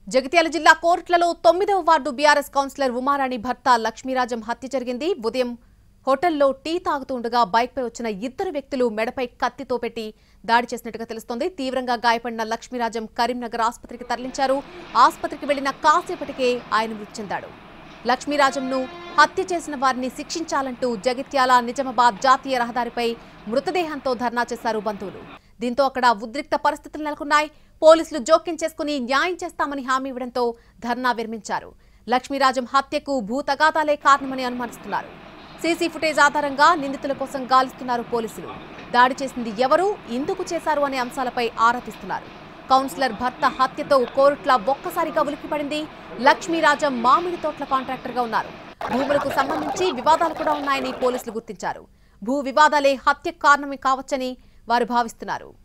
జగిత్యాల జిల్లా కోర్టులలో తొమ్మిదవ ward BRS councillor Uma Rani భర్త లక్ష్మీరాజం హత్య జరిగింది ఉదయం హోటల్లో టీ తాగుతూ ఉండగా బైక్పై వచ్చిన ఇద్దరు వ్యక్తులు మెడపై కత్తితో పెట్టి దాడి చేసినట్టుగా తెలుస్తోంది తీవ్రంగా గాయపడిన లక్ష్మీరాజం కరీంనగర్ ఆసుపత్రికి తరలించారు ఆసుపత్రికి వెళ్లిన కాసేపటికే ఆయన మృతి చెందాడు లక్ష్మీరాజంను హత్య చేసిన వారిని శిక్షించాలంటూ జగిత్యాల నిజామాబాద్ జాతీయ రహదారిపై మృతదేహంతో ధర్నా చేశారు బంధువులు దీంతో అక్కడ ఉద్రిక్త పరిస్థితులు నెలకొన్నాయి పోలీసులు జోక్యం చేసుకుని న్యాయం చేస్తామని హామీ ఇవ్వడంతో ధర్నా విరమించారు లక్ష్మీరాజం హత్యకు భూతగాతాలే కారణమని అనుమానిస్తున్నారు సీసీ ఫుటేజ్ ఆధారంగా నిందితుల కోసం గాలిస్తున్నారు పోలీసులు దాడి చేసింది ఎవరు ఎందుకు చేశారు అనే అంశాలపై ఆరా తీస్తున్నారు కౌన్సిలర్ భర్త హత్యతో కోరుట్ల ఒక్కసారిగా ఉలిక్కిపడింది లక్ష్మీరాజం మామిడి తోట్ల కాంట్రాక్టర్గా ఉన్నారు భూములకు సంబంధించి వివాదాలు కూడా ఉన్నాయని పోలీసులు గుర్తించారు భూ వివాదాలే హత్య కారణమే కావచ్చని వారు భావిస్తున్నారు